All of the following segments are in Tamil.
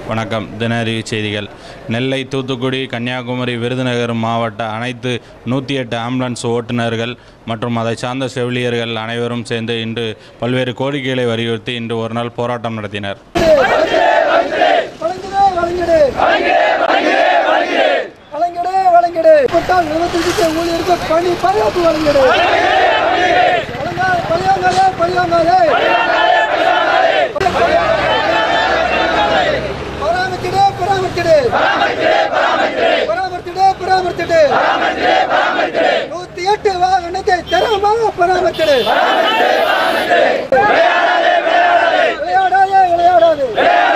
வணக்கம் தினரி செய்திகள் நெல்லை தூத்துக்குடி கன்னியாகுமரி விருதுநகர் மாவட்ட அனைத்து நூற்றி எட்டு ஆம்புலன்ஸ் ஓட்டுநர்கள் மற்றும் அதை சார்ந்த செவிலியர்கள் அனைவரும் சேர்ந்து இன்று பல்வேறு கோரிக்கைகளை வலியுறுத்தி இன்று ஒரு நாள் போராட்டம் நடத்தினர் வழங்கிடு வழங்கிடு வழங்கிடு வழங்கிடு பட்டால் நிலத்திற்கு ஊழியருக்கு பணி பாதுகாப்பு வழங்கிடு வழங்கா- பழியாங்காதே பழியாங்காதே பராமரித்திடு பராமரித்திடு பராமரித்திடு பராமரித்திடு நூத்தி எட்டு வாகனத்தை தரமாக பராமரித்திடு விளையாடாதே விளையாடாதே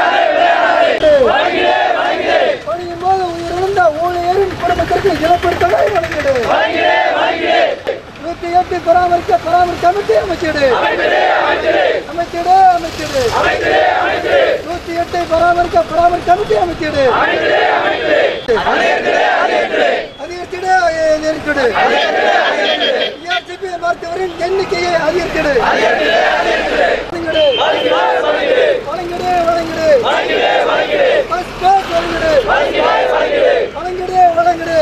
பணியும் போது உயிரிழந்த ஊழியரின் குடும்பத்திற்கு இழப்பீடுகளை வழங்கிடு நூத்தி எட்டு பராமரிக்க பராமரிக்க அமைச்சு அமைச்சிடு அமைச்சிடு அமைச்சிடு நூத்தி எட்டை பராமரிக்க பராமரிக்க அமைச்சு அமைச்சிடு அதிகரித்திடு அதிகரித்திடு ERCP மருத்துவரின் எண்ணிக்கையை அதிகரித்திடு வழங்கிடு வழங்கிடு வழங்கிடு ஃபர்ஸ்ட் கிளாஸ் வழங்கிடு வழங்கிடு வழங்கிடு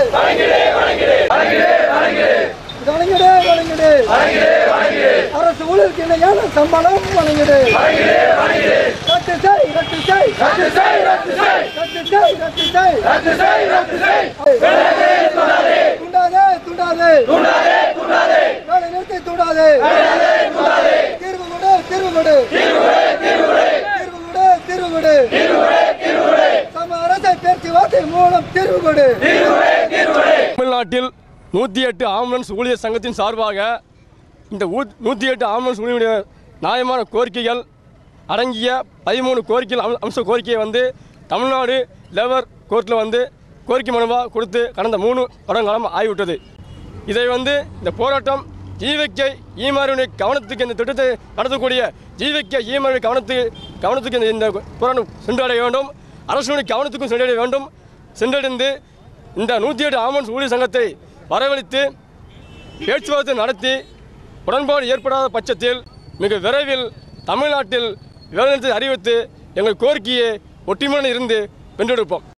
வழங்கிடு வழங்கிடு அரசு ஊழலுக்கு இணையான சம்பளம் வழங்கிடு ரத்து செய் ரத்து செய் ரத்து செய் ரத்து செய் ரத்து செய் ரத்து செய் ரத்து செய் தூண்டாதே தூண்டாதே வேலை நிறுத்தி தூண்டாதே தீர்வு கொடு தீர்வு கொடு தீர்வு கொடு தீர்வு கொடு சமரச பேச்சுவார்த்தை மூலம் தீர்வு கொடு தமிழ்நாட்டில் நூற்றி எட்டு ஆம்புலன்ஸ் ஊழியர் சங்கத்தின் சார்பாக இந்த ஊ- நூற்றி எட்டு ஆம்புலன்ஸ் ஊழியருடைய நியாயமான கோரிக்கைகள் அடங்கிய பதிமூணு கோரிக்கைகள் அம்- அம்ச கோரிக்கையை வந்து தமிழ்நாடு லேபர் கோர்ட்டில் வந்து கோரிக்கை மனுவாக கொடுத்து கடந்த மூணு வருடங்காலம் ஆகிவிட்டது இதை வந்து இந்த போராட்டம் ஜீவிக்கை ஈமாரியுடைய கவனத்துக்கு இந்த திட்டத்தை நடத்தக்கூடிய ஜீவிக்கை ஈமாரியுடைய கவனத்துக்கு கவனத்துக்கு இந்த- இந்த போராட்டம் சென்றடைய வேண்டும் அரசுடைய கவனத்துக்கும் சென்றடைய வேண்டும் சென்றடைந்து இந்த நூற்றி எட்டு ஆம்புலன்ஸ் ஊழியர் சங்கத்தை வரவழைத்து பேச்சுவார்த்தை நடத்தி உடன்பாடு ஏற்படாத பட்சத்தில் மிக விரைவில் தமிழ்நாட்டில் வேலைநிறுத்தத்தை அறிவித்து எங்கள் கோரிக்கையை ஒற்றுமையுடன் இருந்து வென்றெடுப்போம்